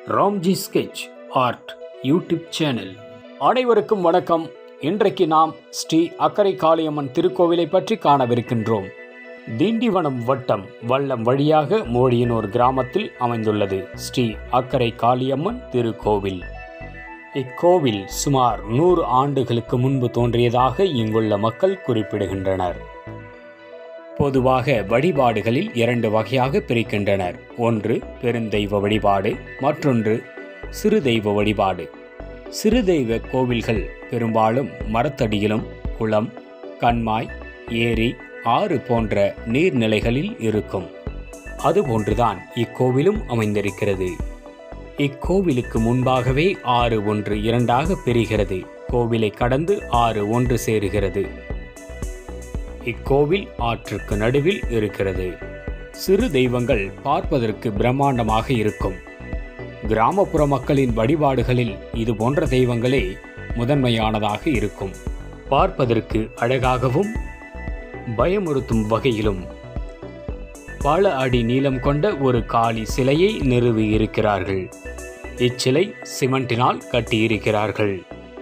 Ramji sketch art YouTube channel அனைவருக்கும் வணக்கம் இன்றைக்கு நாம் ஸ்ரீ அக்கரை காளியம்மன் திருக்கோவிலை பற்றி காணவிருக்கின்றோம் திண்டிவனம் வட்டம் வல்லம் வழியாக மோழியனூர் கிராமத்தில் அமைந்துள்ளது ஸ்ரீ அக்கரை காளியம்மன் திருக்கோவில் இக்கோவில் சுமார் நூறு ஆண்டுகளுக்கு முன்பு தோன்றியதாக இங்குள்ள மக்கள் குறிப்பிடுகின்றனர் பொதுவாக வழிபாடுகளில் இரண்டு வகையாக பிரிக்கின்றனர் ஒன்று பெருந்தெய்வ வழிபாடு மற்றொன்று சிறு தெய்வ வழிபாடு சிறு தெய்வ கோவில்கள் பெரும்பாலும் மரத்தடியிலும் குளம் கண்மாய் ஏரி ஆறு போன்ற நீர்நிலைகளில் இருக்கும் அதுபோன்றுதான் இக்கோவிலும் அமைந்திருக்கிறது இக்கோவிலுக்கு முன்பாகவே ஆறு ஒன்று இரண்டாக பிரிகிறது கோவிலை கடந்து ஆறு ஒன்று சேருகிறது இக்கோவில் ஆற்றுக்கு நடுவில் இருக்கிறது சிறு தெய்வங்கள் பார்ப்பதற்கு பிரம்மாண்டமாக இருக்கும் கிராமப்புற மக்களின் வழிபாடுகளில் இது போன்ற தெய்வங்களே முதன்மையானதாக இருக்கும் பார்ப்பதற்கு அழகாகவும் பயமுறுத்தும் வகையிலும் பல அடி நீளம் கொண்ட ஒரு காளி சிலையை நிறுவி இருக்கிறார்கள் இச்சிலை சிமெண்டினால் கட்டியிருக்கிறார்கள்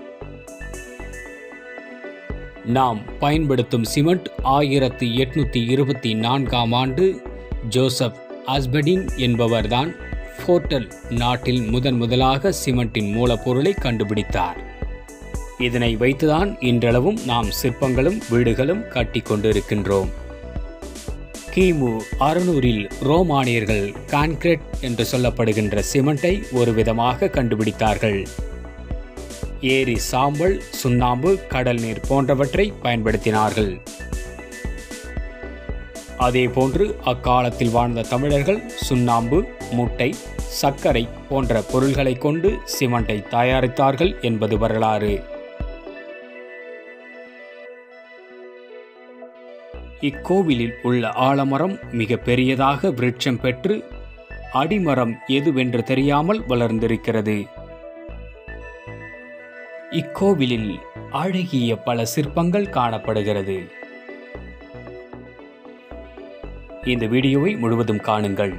நாம் பயன்படுத்தும் சிமெண்ட் ஆயிரத்தி எட்நூத்தி இருபத்தி நான்காம் ஆண்டு ஜோசப் ஆஸ்படின் என்பவர்தான் ஃபோர்டல் நாட்டில் முதன் முதலாக சிமெண்டின் மூலப்பொருளை கண்டுபிடித்தார் இதனை வைத்துதான் இன்றளவும் நாம் சிற்பங்களும் வீடுகளும் கட்டிக் கொண்டிருக்கின்றோம் கிமு அறுநூறில் ரோமானியர்கள் கான்கிரீட் என்று சொல்லப்படுகின்ற சிமெண்டை ஒரு விதமாக கண்டுபிடித்தார்கள் ஏரி சாம்பல் சுண்ணாம்பு கடல் நீர் போன்றவற்றை பயன்படுத்தினார்கள் அதேபோன்று அக்காலத்தில் வாழ்ந்த தமிழர்கள் சுண்ணாம்பு முட்டை சர்க்கரை போன்ற பொருள்களை கொண்டு சிமெண்டை தயாரித்தார்கள் என்பது வரலாறு இக்கோவிலில் உள்ள ஆலமரம் மிக பெரியதாக விருட்சம் பெற்று அடிமரம் எதுவென்று தெரியாமல் வளர்ந்திருக்கிறது இக்கோவிலில் அழகிய பல சிற்பங்கள் காணப்படுகிறது இந்த வீடியோவை முழுவதும் காணுங்கள்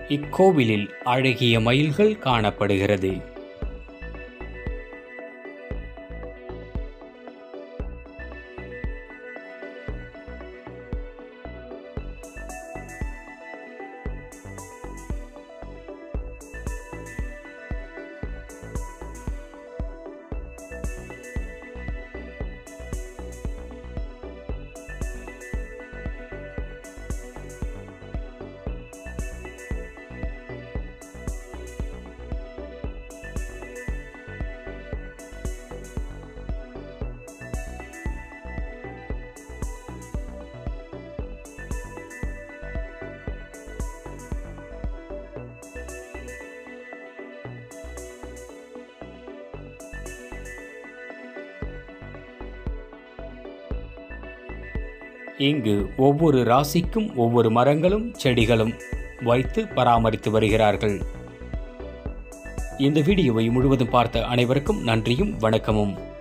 இக்கோவிலில் அழகிய மயில்கள் காணப்படுகிறது இங்கு ஒவ்வொரு ராசிக்கும் ஒவ்வொரு மரங்களும் செடிகளும் வைத்து பராமரித்து வருகிறார்கள் இந்த வீடியோவை முழுவதும் பார்த்த அனைவருக்கும் நன்றியும் வணக்கமும்